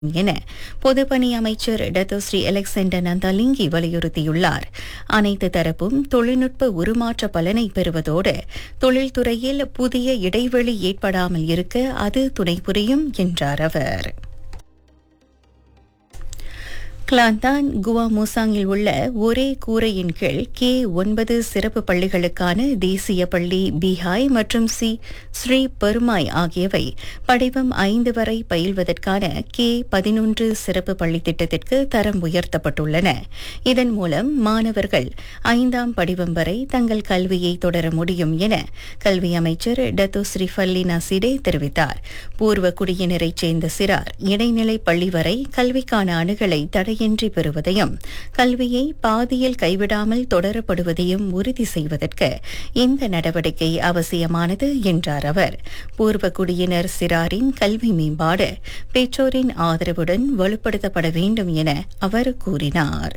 என பொதுப்பணி அமைச்சர் டத்தோஸ்ரீ அலெக்சாண்டர் நந்தாலிங்கி வலியுறுத்தியுள்ளார் அனைத்து தரப்பும் தொழில்நுட்ப உருமாற்ற பலனை பெறுவதோடு தொழில்துறையில் புதிய இடைவெளி ஏற்படாமல் இருக்க அது துணை புரியும் என்றார் அவர் கிளாந்தான் குவா மூசாங்கில் உள்ள ஒரே கூரையின் கீழ் கே ஒன்பது சிறப்பு பள்ளிகளுக்கான தேசிய பள்ளி பீஹாய் மற்றும் சி ஸ்ரீ பெருமாய் ஆகியவை படிவம் ஐந்து வரை பயில்வதற்கான கே பதினொன்று சிறப்பு பள்ளி திட்டத்திற்கு தரம் உயர்த்தப்பட்டுள்ளன இதன் மூலம் மாணவர்கள் ஐந்தாம் படிவம் வரை தங்கள் கல்வியை தொடர முடியும் என கல்வி அமைச்சர் டத்தோ ஸ்ரீ ஃபல்லி நசீடே தெரிவித்தார் பூர்வ குடியினரைச் சேர்ந்த சிறார் இடைநிலை பள்ளி வரை கல்விக்கான அணுகலை தடையின்றி பெறுவதையும் கல்வியை பாதியில் கைவிடாமல் தொடரப்படுவதையும் உறுதி செய்வதற்கு இந்த நடவடிக்கை அவசியமானது என்றார் அவர் பூர்வ குடியினர் சிறாரின் கல்வி மேம்பாடு பெற்றோரின் ஆதரவுடன் வலுப்படுத்தப்பட வேண்டும் என அவர் கூறினார்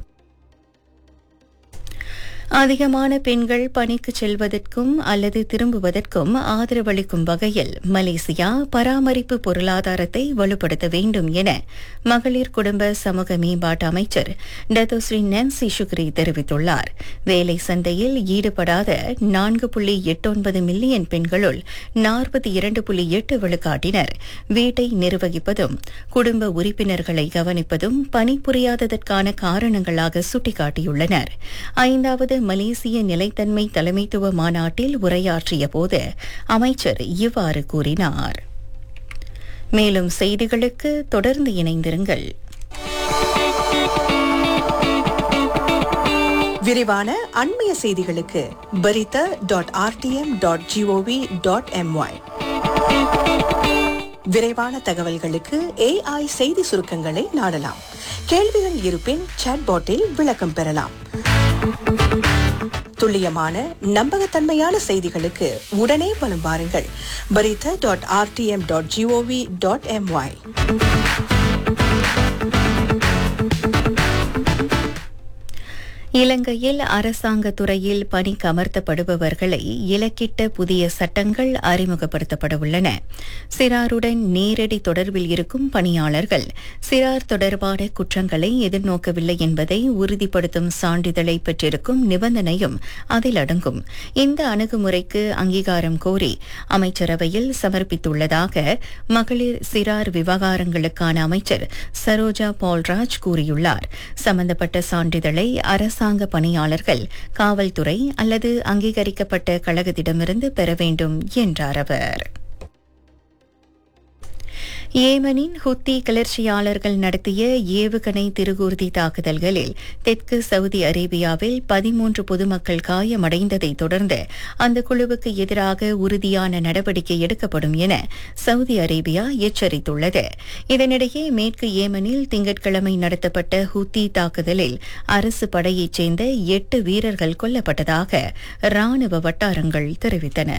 அதிகமான பெண்கள் பணிக்கு செல்வதற்கும் அல்லது திரும்புவதற்கும் ஆதரவளிக்கும் வகையில் மலேசியா பராமரிப்பு பொருளாதாரத்தை வலுப்படுத்த வேண்டும் என மகளிர் குடும்ப சமூக மேம்பாட்டு அமைச்சர் டத்தோஸ்ரீ நான்சி சுக்ரி தெரிவித்துள்ளார் வேலை சந்தையில் ஈடுபடாத நான்கு புள்ளி எட்டொன்பது மில்லியன் பெண்களுள் நாற்பத்தி இரண்டு புள்ளி எட்டு விழுக்காட்டினர் வீட்டை நிர்வகிப்பதும் குடும்ப உறுப்பினர்களை கவனிப்பதும் பணிபுரியாததற்கான காரணங்களாக சுட்டிக்காட்டியுள்ளனர் ஐந்தாவது மலேசிய நிலைத்தன்மை தலைமைத்துவ மாநாட்டில் உரையாற்றிய போது அமைச்சர் இவ்வாறு கூறினார் மேலும் செய்திகளுக்கு தொடர்ந்து இணைந்திருங்கள் விரிவான அண்மைய செய்திகளுக்கு பரித dot RTM dot GOV dot MY விரைவான தகவல்களுக்கு ஏஐ செய்தி சுருக்கங்களை நாடலாம் கேள்விகள் இருப்பின் சாட்பாட்டில் விளக்கம் பெறலாம் துல்லியமான நம்பகத்தன்மையான செய்திகளுக்கு உடனே வலம் வாருங்கள் பரித dot RTM dot GOV dot MY இலங்கையில் அரசாங்க துறையில் பணிக்கு அமர்த்தப்படுபவர்களை இலக்கிட்ட புதிய சட்டங்கள் அறிமுகப்படுத்தப்பட உள்ளன சிறாருடன் நேரடி தொடர்பில் இருக்கும் பணியாளர்கள் சிறார் தொடர்பான குற்றங்களை எதிர்நோக்கவில்லை என்பதை உறுதிப்படுத்தும் சான்றிதழை பெற்றிருக்கும் நிபந்தனையும் அதில் அடங்கும் இந்த அணுகுமுறைக்கு அங்கீகாரம் கோரி அமைச்சரவையில் சமர்ப்பித்துள்ளதாக மகளிர் சிறார் விவகாரங்களுக்கான அமைச்சர் சரோஜா பால்ராஜ் கூறியுள்ளார் சம்பந்தப்பட்ட சான்றிதழை அரசு அரசாங்க பணியாளர்கள் காவல்துறை அல்லது அங்கீகரிக்கப்பட்ட கழகத்திடமிருந்து பெற வேண்டும் என்றார் அவர் ஏமனின் ஹுத்தி கிளர்ச்சியாளர்கள் நடத்திய ஏவுகணை திருகூர்தி தாக்குதல்களில் தெற்கு சவுதி அரேபியாவில் பதிமூன்று பொதுமக்கள் காயமடைந்ததை தொடர்ந்து அந்த குழுவுக்கு எதிராக உறுதியான நடவடிக்கை எடுக்கப்படும் என சவுதி அரேபியா எச்சரித்துள்ளது இதனிடையே மேற்கு ஏமனில் திங்கட்கிழமை நடத்தப்பட்ட ஹுத்தி தாக்குதலில் அரசு படையைச் சேர்ந்த எட்டு வீரர்கள் கொல்லப்பட்டதாக ராணுவ வட்டாரங்கள் தெரிவித்தன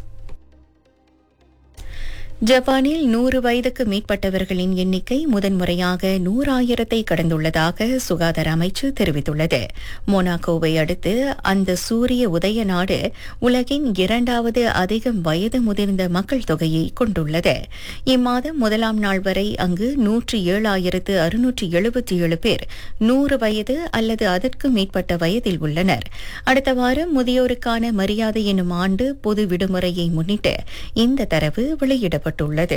ஜப்பானில் நூறு வயதுக்கு மேற்பட்டவர்களின் எண்ணிக்கை முதன்முறையாக நூறாயிரத்தை கடந்துள்ளதாக சுகாதார அமைச்சு தெரிவித்துள்ளது மொனாக்கோவை அடுத்து அந்த சூரிய உதய நாடு உலகின் இரண்டாவது அதிகம் வயது முதிர்ந்த மக்கள் தொகையை கொண்டுள்ளது இம்மாதம் முதலாம் நாள் வரை அங்கு நூற்றி ஏழாயிரத்து அறுநூற்றி எழுபத்தி ஏழு பேர் நூறு வயது அல்லது அதற்கு மேற்பட்ட வயதில் உள்ளனர் அடுத்த வாரம் முதியோருக்கான மரியாதை எனும் ஆண்டு பொது விடுமுறையை முன்னிட்டு இந்த தரவு வெளியிடப்பட்டது வெளியிடப்பட்டுள்ளது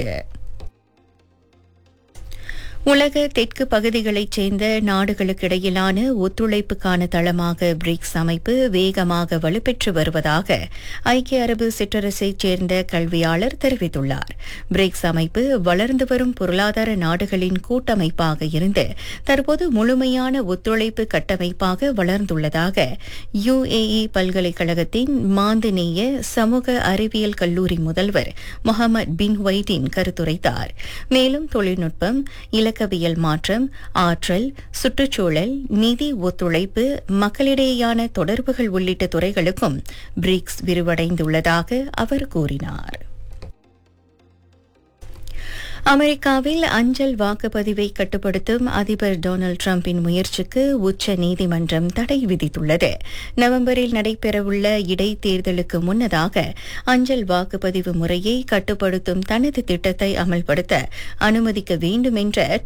உலக தெற்கு பகுதிகளைச் சேர்ந்த நாடுகளுக்கிடையிலான ஒத்துழைப்புக்கான தளமாக பிரிக்ஸ் அமைப்பு வேகமாக வலுப்பெற்று வருவதாக ஐக்கிய அரபு சிற்றரசைச் சேர்ந்த கல்வியாளர் தெரிவித்துள்ளார் பிரிக்ஸ் அமைப்பு வளர்ந்து வரும் பொருளாதார நாடுகளின் கூட்டமைப்பாக இருந்து தற்போது முழுமையான ஒத்துழைப்பு கட்டமைப்பாக வளர்ந்துள்ளதாக யுஏஇ பல்கலைக்கழகத்தின் மாந்தநேய சமூக அறிவியல் கல்லூரி முதல்வர் முகமது பின் வைடின் கருத்துரைத்தார் மேலும் தொழில்நுட்பம் இலக்க இலக்கவியல் மாற்றம் ஆற்றல் சுற்றுச்சூழல் நிதி ஒத்துழைப்பு மக்களிடையேயான தொடர்புகள் உள்ளிட்ட துறைகளுக்கும் பிரிக்ஸ் விரிவடைந்துள்ளதாக அவர் கூறினார் அமெரிக்காவில் அஞ்சல் வாக்குப்பதிவை கட்டுப்படுத்தும் அதிபர் டொனால்டு டிரம்பின் முயற்சிக்கு உச்ச நீதிமன்றம் தடை விதித்துள்ளது நவம்பரில் நடைபெறவுள்ள இடைத்தேர்தலுக்கு முன்னதாக அஞ்சல் வாக்குப்பதிவு முறையை கட்டுப்படுத்தும் தனது திட்டத்தை அமல்படுத்த அனுமதிக்க வேண்டும் என்ற